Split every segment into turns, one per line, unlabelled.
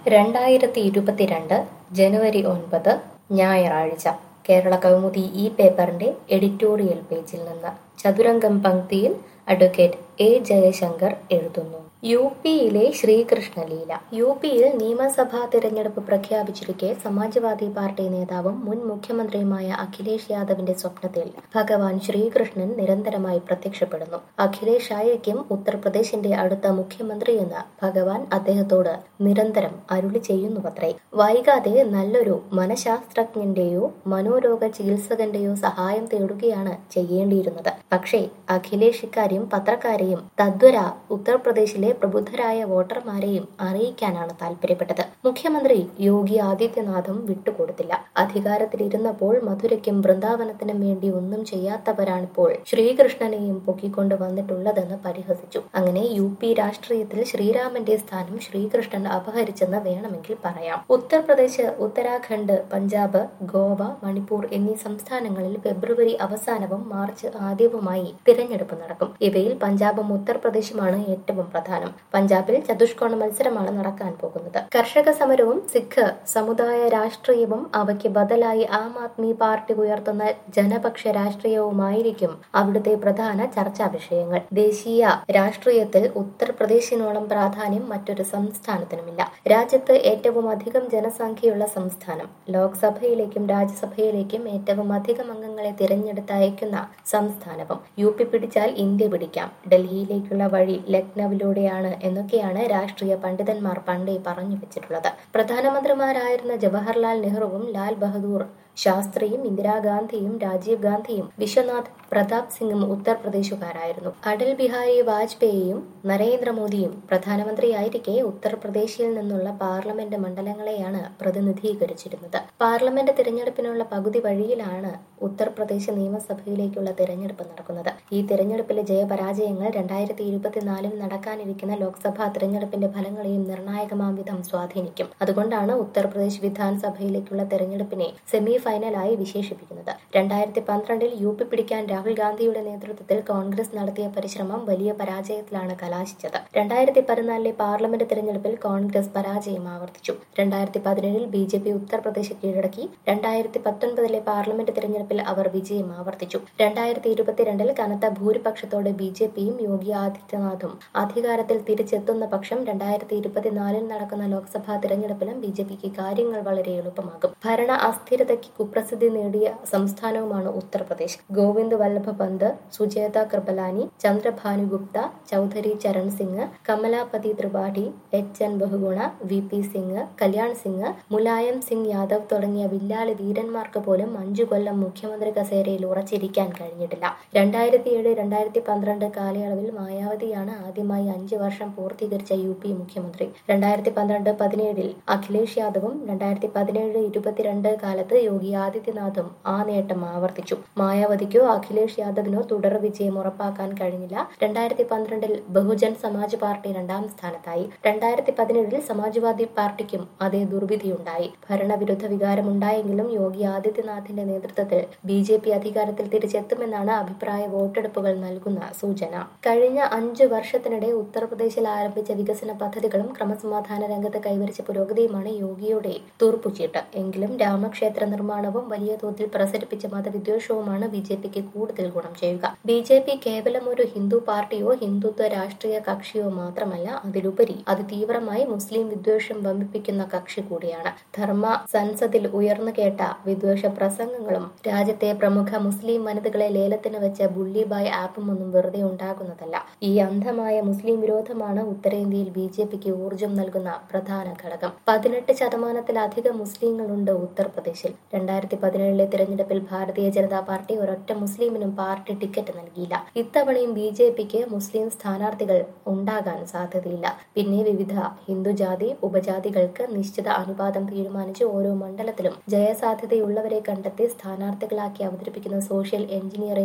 രണ്ടായിരത്തി ഇരുപത്തിരണ്ട് ജനുവരി ഒൻപത് ഞായറാഴ്ച കേരള കൗമുദി ഈ പേപ്പറിന്റെ എഡിറ്റോറിയൽ പേജിൽ നിന്ന് ചതുരംഗം പങ്ക്തിയിൽ അഡ്വക്കേറ്റ് എ ജയശങ്കർ എഴുതുന്നു യു പിയിലെ ശ്രീകൃഷ്ണലീല യു പിയിൽ നിയമസഭാ തിരഞ്ഞെടുപ്പ് പ്രഖ്യാപിച്ചിരിക്കെ സമാജ്വാദി പാർട്ടി നേതാവും മുൻ മുഖ്യമന്ത്രിയുമായ അഖിലേഷ് യാദവിന്റെ സ്വപ്നത്തിൽ ഭഗവാൻ ശ്രീകൃഷ്ണൻ നിരന്തരമായി പ്രത്യക്ഷപ്പെടുന്നു അഖിലേഷ് ആയിരിക്കും ഉത്തർപ്രദേശിന്റെ അടുത്ത മുഖ്യമന്ത്രിയെന്ന് ഭഗവാൻ അദ്ദേഹത്തോട് നിരന്തരം അരുളി ചെയ്യുന്നുവത്രേ വൈകാതെ നല്ലൊരു മനഃശാസ്ത്രജ്ഞന്റെയോ മനോരോഗ ചികിത്സകന്റെയോ സഹായം തേടുകയാണ് ചെയ്യേണ്ടിയിരുന്നത് പക്ഷേ അഖിലേഷ് ഇക്കാര്യം പത്രക്കാരെയും തദ്വര ഉത്തർപ്രദേശിലെ പ്രബുദ്ധരായ വോട്ടർമാരെയും അറിയിക്കാനാണ് താൽപര്യപ്പെട്ടത് മുഖ്യമന്ത്രി യോഗി ആദിത്യനാഥും വിട്ടുകൊടുത്തില്ല അധികാരത്തിലിരുന്നപ്പോൾ മധുരയ്ക്കും വൃന്ദാവനത്തിനും വേണ്ടി ഒന്നും ചെയ്യാത്തവരാണിപ്പോൾ ശ്രീകൃഷ്ണനെയും പൊക്കിക്കൊണ്ട് വന്നിട്ടുള്ളതെന്ന് പരിഹസിച്ചു അങ്ങനെ യു പി രാഷ്ട്രീയത്തിൽ ശ്രീരാമന്റെ സ്ഥാനം ശ്രീകൃഷ്ണൻ അപഹരിച്ചെന്ന് വേണമെങ്കിൽ പറയാം ഉത്തർപ്രദേശ് ഉത്തരാഖണ്ഡ് പഞ്ചാബ് ഗോവ മണിപ്പൂർ എന്നീ സംസ്ഥാനങ്ങളിൽ ഫെബ്രുവരി അവസാനവും മാർച്ച് ആദ്യവുമായി തിരഞ്ഞെടുപ്പ് നടക്കും ഇവയിൽ പഞ്ചാബും ഉത്തർപ്രദേശുമാണ് ഏറ്റവും പ്രധാനം പഞ്ചാബിൽ ചതുഷ്കോണ മത്സരമാണ് നടക്കാൻ പോകുന്നത് കർഷക സമരവും സിഖ് സമുദായ രാഷ്ട്രീയവും അവയ്ക്ക് ബദലായി ആം ആദ്മി പാർട്ടി ഉയർത്തുന്ന ജനപക്ഷ രാഷ്ട്രീയവുമായിരിക്കും അവിടുത്തെ പ്രധാന ചർച്ചാ വിഷയങ്ങൾ ദേശീയ രാഷ്ട്രീയത്തിൽ ഉത്തർപ്രദേശിനോളം പ്രാധാന്യം മറ്റൊരു സംസ്ഥാനത്തിനുമില്ല രാജ്യത്ത് ഏറ്റവും അധികം ജനസംഖ്യയുള്ള സംസ്ഥാനം ലോക്സഭയിലേക്കും രാജ്യസഭയിലേക്കും ഏറ്റവും അധികം അംഗങ്ങളെ തിരഞ്ഞെടുത്തയക്കുന്ന സംസ്ഥാനവും യു പി പിടിച്ചാൽ ഇന്ത്യ പിടിക്കാം ഡൽഹിയിലേക്കുള്ള വഴി ലക്നൌവിലൂടെയാണ് എന്നൊക്കെയാണ് രാഷ്ട്രീയ പണ്ഡിതന്മാർ പണ്ടേ പറഞ്ഞു വെച്ചിട്ടുള്ളത് പ്രധാനമന്ത്രിമാരായിരുന്ന ജവഹർലാൽ നെഹ്റുവും ലാൽ ബഹദൂർ ശാസ്ത്രിയും ഇന്ദിരാഗാന്ധിയും രാജീവ് ഗാന്ധിയും വിശ്വനാഥ് പ്രതാപ് സിംഗും ഉത്തർപ്രദേശുകാരായിരുന്നു അടൽ ബിഹാരി വാജ്പേയിയും നരേന്ദ്രമോദിയും പ്രധാനമന്ത്രിയായിരിക്കെ ഉത്തർപ്രദേശിൽ നിന്നുള്ള പാർലമെന്റ് മണ്ഡലങ്ങളെയാണ് പ്രതിനിധീകരിച്ചിരുന്നത് പാർലമെന്റ് തിരഞ്ഞെടുപ്പിനുള്ള പകുതി വഴിയിലാണ് ഉത്തർപ്രദേശ് നിയമസഭയിലേക്കുള്ള തിരഞ്ഞെടുപ്പ് നടക്കുന്നത് ഈ തിരഞ്ഞെടുപ്പിലെ ജയപരാജയങ്ങൾ രണ്ടായിരത്തി ഇരുപത്തിനാലിൽ നടക്കാനിരിക്കുന്ന ലോക്സഭാ തിരഞ്ഞെടുപ്പിന്റെ ഫലങ്ങളെയും നിർണായകമാം വിധം സ്വാധീനിക്കും അതുകൊണ്ടാണ് ഉത്തർപ്രദേശ് വിധാൻസഭയിലേക്കുള്ള തെരഞ്ഞെടുപ്പിനെ സെമി ഫൈനലായി വിശേഷിപ്പിക്കുന്നത് രണ്ടായിരത്തി പന്ത്രണ്ടിൽ യു പി പിടിക്കാൻ രാഹുൽ ഗാന്ധിയുടെ നേതൃത്വത്തിൽ കോൺഗ്രസ് നടത്തിയ പരിശ്രമം വലിയ പരാജയത്തിലാണ് കലാശിച്ചത് രണ്ടായിരത്തി പതിനാലിലെ പാർലമെന്റ് തെരഞ്ഞെടുപ്പിൽ കോൺഗ്രസ് പരാജയം ആവർത്തിച്ചു രണ്ടായിരത്തി പതിനേഴിൽ ബി ജെ പി ഉത്തർപ്രദേശ് കീഴടക്കി രണ്ടായിരത്തി പത്തൊൻപതിലെ പാർലമെന്റ് തെരഞ്ഞെടുപ്പിൽ അവർ വിജയം ആവർത്തിച്ചു രണ്ടായിരത്തി ഇരുപത്തിരണ്ടിൽ കനത്ത ഭൂരിപക്ഷത്തോടെ ബി ജെ പിയും യോഗി ആദിത്യനാഥും അധികാരത്തിൽ തിരിച്ചെത്തുന്ന പക്ഷം രണ്ടായിരത്തി ഇരുപത്തിനാലിൽ നടക്കുന്ന ലോക്സഭാ തിരഞ്ഞെടുപ്പിലും ബി ജെ പിക്ക് കാര്യങ്ങൾ വളരെ എളുപ്പമാകും ഭരണ അസ്ഥിരതയ്ക്ക് കുപ്രസിദ്ധി നേടിയ സംസ്ഥാനവുമാണ് Uttar Pradesh Govind Vallabh Pant Sucheta Kripalani Chandra Bhanu Gupta Chaudhary Charan Singh Kamalapati Tripathi H N Bahuguna V P Singh Kalyan Singh Mulayam Singh Yadav തുടങ്ങിയ വില്ലാളി ധീരന്മാർക്ക് പോലും അഞ്ചു കൊല്ലം മുഖ്യമന്ത്രി കസേരയിൽ ഉറച്ചിരിക്കാൻ കഴിഞ്ഞിട്ടില്ല രണ്ടായിരത്തി ഏഴ് രണ്ടായിരത്തി പന്ത്രണ്ട് കാലയളവിൽ മായാവതിയാണ് ആദ്യമായി അഞ്ചു വർഷം പൂർത്തീകരിച്ച യു പി മുഖ്യമന്ത്രി രണ്ടായിരത്തി പന്ത്രണ്ട് പതിനേഴിൽ അഖിലേഷ് യാദവും രണ്ടായിരത്തി പതിനേഴ് ഇരുപത്തിരണ്ട് കാലത്ത് യോഗി ആദിത്യനാഥും ആ നേട്ടം ആവർത്തിച്ചു മായാവതിക്കോ അഖിലേഷ് യാദവിനോ തുടർ വിജയം ഉറപ്പാക്കാൻ കഴിഞ്ഞില്ല രണ്ടായിരത്തി പന്ത്രണ്ടിൽ ബഹുജൻ സമാജ് പാർട്ടി രണ്ടാം സ്ഥാനത്തായി രണ്ടായിരത്തി പതിനേഴിൽ സമാജ്വാദി പാർട്ടിക്കും അതേ ദുർവിധിയുണ്ടായി ഭരണവിരുദ്ധ വികാരമുണ്ടായെങ്കിലും യോഗി ആദിത്യനാഥിന്റെ നേതൃത്വത്തിൽ ബി ജെ പി അധികാരത്തിൽ തിരിച്ചെത്തുമെന്നാണ് അഭിപ്രായ വോട്ടെടുപ്പുകൾ നൽകുന്ന സൂചന കഴിഞ്ഞ അഞ്ചു വർഷത്തിനിടെ ഉത്തർപ്രദേശിൽ ആരംഭിച്ച വികസന പദ്ധതികളും ക്രമസമാധാന രംഗത്ത് കൈവരിച്ച പുരോഗതിയുമാണ് യോഗിയുടെ തൂർപ്പുചീട്ട് എങ്കിലും രാമക്ഷേത്ര നിർമ്മാണവും വലിയ തോതിൽ പ്രസരിപ്പിച്ച മതവിദ്വേഷവുമാണ് ബി ജെ പിക്ക് കൂടുതൽ ഗുണം ചെയ്യുക ബി ജെ പി കേവലം ഒരു ഹിന്ദു പാർട്ടിയോ ഹിന്ദുത്വ രാഷ്ട്രീയ കക്ഷിയോ മാത്രമല്ല അതിലുപരി അത് തീവ്രമായി മുസ്ലിം വിദ്വേഷം വമ്പിപ്പിക്കുന്ന കക്ഷി കൂടിയാണ് ധർമ്മ സൻസദിൽ ഉയർന്നു കേട്ട വിദ്വേഷ പ്രസംഗങ്ങളും രാജ്യത്തെ പ്രമുഖ മുസ്ലിം വനിതകളെ ലേലത്തിന് വെച്ച ബുള്ളിബായ് ആപ്പും ഒന്നും വെറുതെ ഉണ്ടാകുന്നതല്ല ഈ അന്ധമായ മുസ്ലിം വിരോധമാണ് ഉത്തരേന്ത്യയിൽ ബി ജെ പിക്ക് ഊർജം നൽകുന്ന പ്രധാന ഘടകം പതിനെട്ട് ശതമാനത്തിലധികം മുസ്ലിങ്ങളുണ്ട് ഉത്തർപ്രദേശിൽ രണ്ടായിരത്തി പതിനേഴിലെ തിരഞ്ഞെടുപ്പിൽ ഭാരതീയ ജനതാ പാർട്ടി ഒരൊറ്റ മുസ്ലിമിനും പാർട്ടി ടിക്കറ്റ് നൽകിയില്ല ഇത്തവണയും ബി ജെ പിക്ക് മുസ്ലിം സ്ഥാനാർത്ഥികൾ ഉണ്ടാകാൻ സാധ്യതയില്ല പിന്നെ വിവിധ ഹിന്ദുജാതി ഉപജാതികൾക്ക് നിശ്ചിത അനുപാതം തീരുമാനിച്ച് ഓരോ മണ്ഡലത്തിലും ജയസാധ്യതയുള്ളവരെ കണ്ടെത്തി സ്ഥാനാർത്ഥികളാക്കി അവതരിപ്പിക്കുന്ന സോഷ്യൽ എഞ്ചിനീയറിംഗും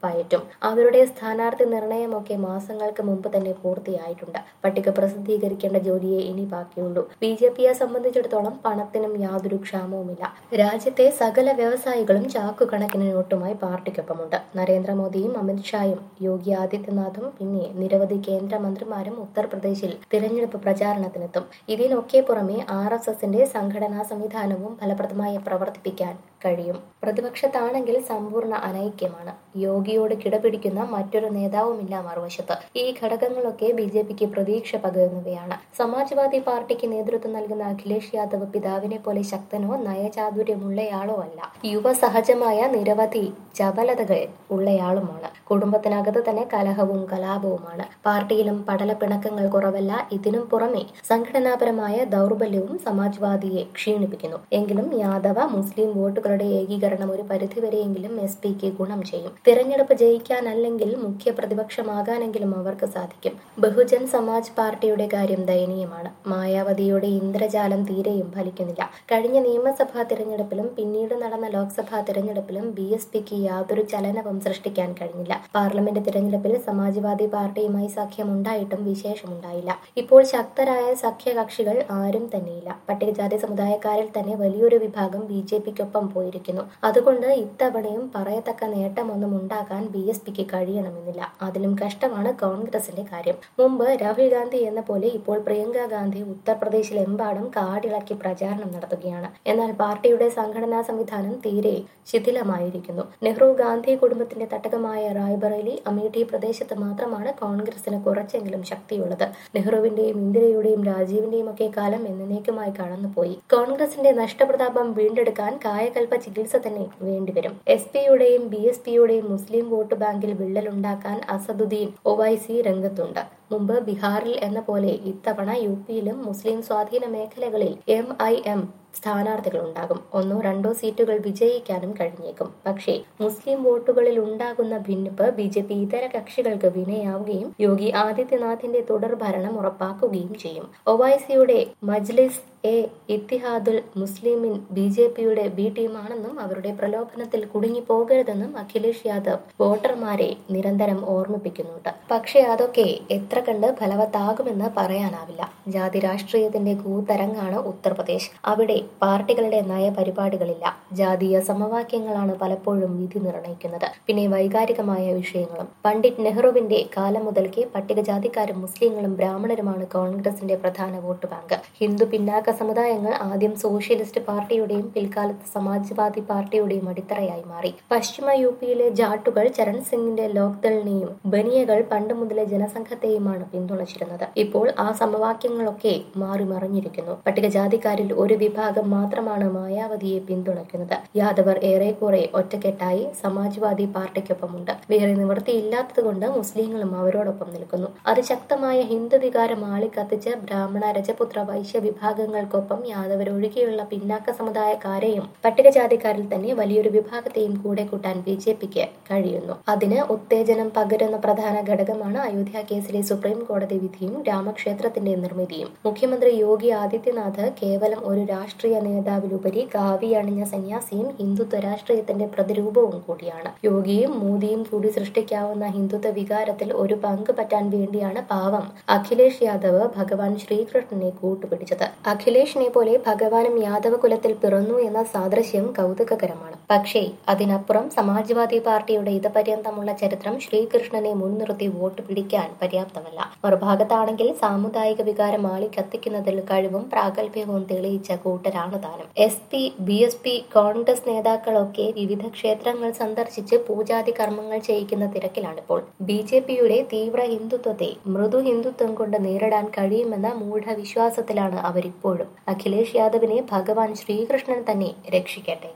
പയറ്റും അവരുടെ സ്ഥാനാർത്ഥി നിർണയമൊക്കെ മാസങ്ങൾക്ക് മുമ്പ് തന്നെ പൂർത്തിയായിട്ടുണ്ട് പട്ടിക പ്രസിദ്ധീകരിക്കേണ്ട ജോലിയെ ഇനി ബാക്കിയുള്ളൂ ബി ജെ പിയെ സംബന്ധിച്ചിടത്തോളം പണത്തിനും യാതൊരു ക്ഷാമവുമില്ല രാജ്യത്തെ സകല വ്യവസായികളും ചാക്കുകണക്കിന് നോട്ടുമായി പാർട്ടിക്കൊപ്പമുണ്ട് നരേന്ദ്രമോദിയും അമിത്ഷായും യോഗി ആദിത്യനാഥും പിന്നെ നിരവധി കേന്ദ്രമന്ത്രിമാരും ഉത്തർപ്രദേശിൽ തിരഞ്ഞെടുപ്പ് പ്രചാരണത്തിനെത്തും ഇതിനൊക്കെ പുറമെ ആർ എസ് എസിന്റെ സംഘടനാ സംവിധാനവും ഫലപ്രദമായി പ്രവർത്തിപ്പിക്കാൻ കഴിയും പ്രതിപക്ഷത്താണെങ്കിൽ സമ്പൂർണ്ണ അനൈക്യമാണ് യോഗിയോട് കിടപിടിക്കുന്ന മറ്റൊരു നേതാവുമില്ല മറുവശത്ത് ഈ ഘടകങ്ങളൊക്കെ ബി ജെ പിക്ക് പ്രതീക്ഷ പകരുന്നവയാണ് സമാജ്വാദി പാർട്ടിക്ക് നേതൃത്വം നൽകുന്ന അഖിലേഷ് യാദവ് പിതാവിനെ പോലെ ശക്തനോ നയചാതുര്യമുള്ളയാളോ അല്ല യുവസഹജമായ നിരവധി ചപലതകൾ ഉള്ളയാളുമാണ് കുടുംബത്തിനകത്ത് തന്നെ കലഹവും കലാപവുമാണ് പാർട്ടിയിലും പടലപ്പിണക്കങ്ങൾ കുറവല്ല ഇതിനും പുറമെ സംഘടനാപരമായ ദൗർബല്യവും സമാജ്വാദിയെ ക്ഷീണിപ്പിക്കുന്നു എങ്കിലും യാദവ മുസ്ലിം വോട്ടുകളുടെ ഏകീകരണം ഒരു പരിധിവരെയെങ്കിലും എസ് പിക്ക് ഗുണം ചെയ്യും തിരഞ്ഞെടുപ്പ് ജയിക്കാനല്ലെങ്കിൽ മുഖ്യ പ്രതിപക്ഷമാകാനെങ്കിലും അവർക്ക് സാധിക്കും ബഹുജൻ സമാജ് പാർട്ടിയുടെ കാര്യം ദയനീയമാണ് മായാവതിയുടെ ഇന്ദ്രജാലം തീരെയും ഫലിക്കുന്നില്ല കഴിഞ്ഞ നിയമസഭാ തിരഞ്ഞെടുപ്പിലും പിന്നീട് നടന്ന ലോക്സഭാ തിരഞ്ഞെടുപ്പിലും ബി എസ് പിക്ക് യാതൊരു ചലനവും സൃഷ്ടിക്കാൻ കഴിഞ്ഞില്ല പാർലമെന്റ് തിരഞ്ഞെടുപ്പിൽ സമാജ്വാദി പാർട്ടിയുമായി സഖ്യമുണ്ടായിട്ടും വിശേഷമുണ്ടായില്ല ഇപ്പോൾ ശക്തരായ സഖ്യകക്ഷികൾ ആരും തന്നെയില്ല പട്ടികജാതി സമുദായക്കാരിൽ തന്നെ വലിയൊരു വിഭാഗം ബി ജെ പിക്കൊപ്പം പോയിരിക്കുന്നു അതുകൊണ്ട് ഇത്തവണയും പറയത്തക്ക നേട്ടമൊന്നും ഉണ്ടാക്കാൻ ബി എസ് പിക്ക് കഴിയണമെന്നില്ല അതിലും കഷ്ടമാണ് കോൺഗ്രസിന്റെ കാര്യം മുമ്പ് രാഹുൽ ഗാന്ധി എന്ന പോലെ ഇപ്പോൾ പ്രിയങ്ക ഗാന്ധി ഉത്തർപ്രദേശിലെമ്പാടും കാടിളക്കി പ്രചാരണം നടത്തുകയാണ് എന്നാൽ പാർട്ടിയുടെ സംഘടനാ സംവിധാനം തീരെ ശിഥിലമായിരിക്കുന്നു നെഹ്റു ഗാന്ധി കുടുംബത്തിന്റെ തട്ടകമായ റായ്ബറേലി അമേഠി പ്രദേശത്ത് മാത്രമാണ് കോൺഗ്രസിന് കുറച്ചെങ്കിലും ശക്തിയുള്ളത് നെഹ്റുവിന്റെയും ഇന്ദിരയുടെയും രാജീവിന്റെയും ഒക്കെ കാലം എന്നേക്കുമായി കടന്നുപോയി കോൺഗ്രസിന്റെ നഷ്ടപ്രതാപം വീണ്ടെടുക്കാൻ കായകൽപ്പ ചികിത്സ തന്നെ വേണ്ടിവരും എസ് പിയുടെയും ബി എസ് പിയുടെയും മുസ്ലിം വോട്ട് ബാങ്കിൽ വിള്ളലുണ്ടാക്കാൻ അസദുദ്ദീൻ ഒവൈസി രംഗത്തുണ്ട് മുമ്പ് ബീഹാറിൽ എന്ന പോലെ ഇത്തവണ യു പിയിലും മുസ്ലിം സ്വാധീന മേഖലകളിൽ എം ഐ എം സ്ഥാനാർത്ഥികൾ ഉണ്ടാകും ഒന്നോ രണ്ടോ സീറ്റുകൾ വിജയിക്കാനും കഴിഞ്ഞേക്കും പക്ഷേ മുസ്ലിം വോട്ടുകളിൽ ഉണ്ടാകുന്ന ഭിന്നിപ്പ് ബി ജെ പി ഇതര കക്ഷികൾക്ക് വിനയാവുകയും യോഗി ആദിത്യനാഥിന്റെ തുടർ ഭരണം ഉറപ്പാക്കുകയും ചെയ്യും ഒവൈസിയുടെ മജ്ലിസ് എ ഇത്തിഹാദുൽ മുസ്ലിമിൻ ബി ജെ പിയുടെ ബി ടീമാണെന്നും അവരുടെ പ്രലോഭനത്തിൽ കുടുങ്ങി പോകരുതെന്നും അഖിലേഷ് യാദവ് വോട്ടർമാരെ നിരന്തരം ഓർമ്മിപ്പിക്കുന്നുണ്ട് പക്ഷേ അതൊക്കെ എത്ര കണ്ട് ഫലവത്താകുമെന്ന് പറയാനാവില്ല ജാതി രാഷ്ട്രീയത്തിന്റെ കൂത്തരങ്ങാണ് ഉത്തർപ്രദേശ് അവിടെ പാർട്ടികളുടെ നയപരിപാടികളില്ല ജാതീയ സമവാക്യങ്ങളാണ് പലപ്പോഴും വിധി നിർണയിക്കുന്നത് പിന്നെ വൈകാരികമായ വിഷയങ്ങളും പണ്ഡിറ്റ് നെഹ്റുവിന്റെ കാലം മുതൽക്കേ പട്ടികജാതിക്കാരും മുസ്ലിങ്ങളും ബ്രാഹ്മണരുമാണ് കോൺഗ്രസിന്റെ പ്രധാന വോട്ട് ബാങ്ക് ഹിന്ദു പിന്നാക്ക സമുദായങ്ങൾ ആദ്യം സോഷ്യലിസ്റ്റ് പാർട്ടിയുടെയും പിൽക്കാലത്ത് സമാജ്വാദി പാർട്ടിയുടെയും അടിത്തറയായി മാറി പശ്ചിമ യു പിയിലെ ജാട്ടുകൾ ചരൺ സിംഗിന്റെ ലോക്ദളിനെയും ബനിയകൾ പണ്ട് മുതലേ ജനസംഘത്തെയുമാണ് പിന്തുണച്ചിരുന്നത് ഇപ്പോൾ ആ സമവാക്യങ്ങളൊക്കെ മാറി മറിഞ്ഞിരിക്കുന്നു പട്ടികജാതിക്കാരിൽ ഒരു വിഭാഗം മാത്രമാണ് മായാവതിയെ പിന്തുണയ്ക്കുന്നത് യാദവർ ഏറെക്കുറെ ഒറ്റക്കെട്ടായി സമാജ്വാദി പാർട്ടിക്കൊപ്പമുണ്ട് വേറെ നിവൃത്തിയില്ലാത്തതുകൊണ്ട് മുസ്ലിങ്ങളും അവരോടൊപ്പം നിൽക്കുന്നു അതിശക്തമായ ഹിന്ദു വികാരം ആളിക്കത്തിച്ച് ബ്രാഹ്മണ രജപുത്ര വൈശ്യ വിഭാഗങ്ങൾക്കൊപ്പം യാദവരൊഴികെയുള്ള പിന്നാക്ക സമുദായക്കാരെയും പട്ടികജാതിക്കാരിൽ തന്നെ വലിയൊരു വിഭാഗത്തെയും കൂടെ കൂട്ടാൻ ബി ജെ പിക്ക് കഴിയുന്നു അതിന് ഉത്തേജനം പകരുന്ന പ്രധാന ഘടകമാണ് അയോധ്യ കേസിലെ സുപ്രീം കോടതി വിധിയും രാമക്ഷേത്രത്തിന്റെ നിർമ്മിതിയും മുഖ്യമന്ത്രി യോഗി ആദിത്യനാഥ് കേവലം ഒരു രാഷ്ട്രീയ നേതാവിലുപരി കാവി അണിഞ്ഞ സന്യാസിയും ഹിന്ദുത്വ രാഷ്ട്രീയത്തിന്റെ പ്രതിരൂപവും കൂടിയാണ് യോഗിയും മോദിയും കൂടി സൃഷ്ടിക്കാവുന്ന ഹിന്ദുത്വ വികാരത്തിൽ ഒരു പങ്ക് പറ്റാൻ വേണ്ടിയാണ് പാവം അഖിലേഷ് യാദവ് ഭഗവാൻ ശ്രീകൃഷ്ണനെ കൂട്ടുപിടിച്ചത് അഖിലേഷിനെ പോലെ ഭഗവാനും യാദവ കുലത്തിൽ പിറന്നു എന്ന സാദൃശ്യം കൗതുകകരമാണ് പക്ഷേ അതിനപ്പുറം സമാജ്വാദി പാർട്ടിയുടെ ഇതപര്യന്തമുള്ള ചരിത്രം ശ്രീകൃഷ്ണനെ മുൻനിർത്തി വോട്ട് പിടിക്കാൻ പര്യാപ്തമല്ല മറുഭാഗത്താണെങ്കിൽ സാമുദായിക വികാരം ആളി കത്തിക്കുന്നതിൽ കഴിവും പ്രാഗൽഭ്യവും തെളിയിച്ച കൂട്ടരാണ് താനും S P B S P Congress നേതാക്കളൊക്കെ വിവിധ ക്ഷേത്രങ്ങൾ സന്ദർശിച്ച് പൂജാതി കർമ്മങ്ങൾ ചെയ്യിക്കുന്ന തിരക്കിലാണിപ്പോൾ ബി ജെ പിയുടെ തീവ്ര ഹിന്ദുത്വത്തെ മൃദു ഹിന്ദുത്വം കൊണ്ട് നേരിടാൻ കഴിയുമെന്ന മൂഢവിശ്വാസത്തിലാണ് അവരിപ്പോഴും അഖിലേഷ് യാദവിനെ ഭഗവാൻ ശ്രീകൃഷ്ണൻ തന്നെ രക്ഷിക്കട്ടെ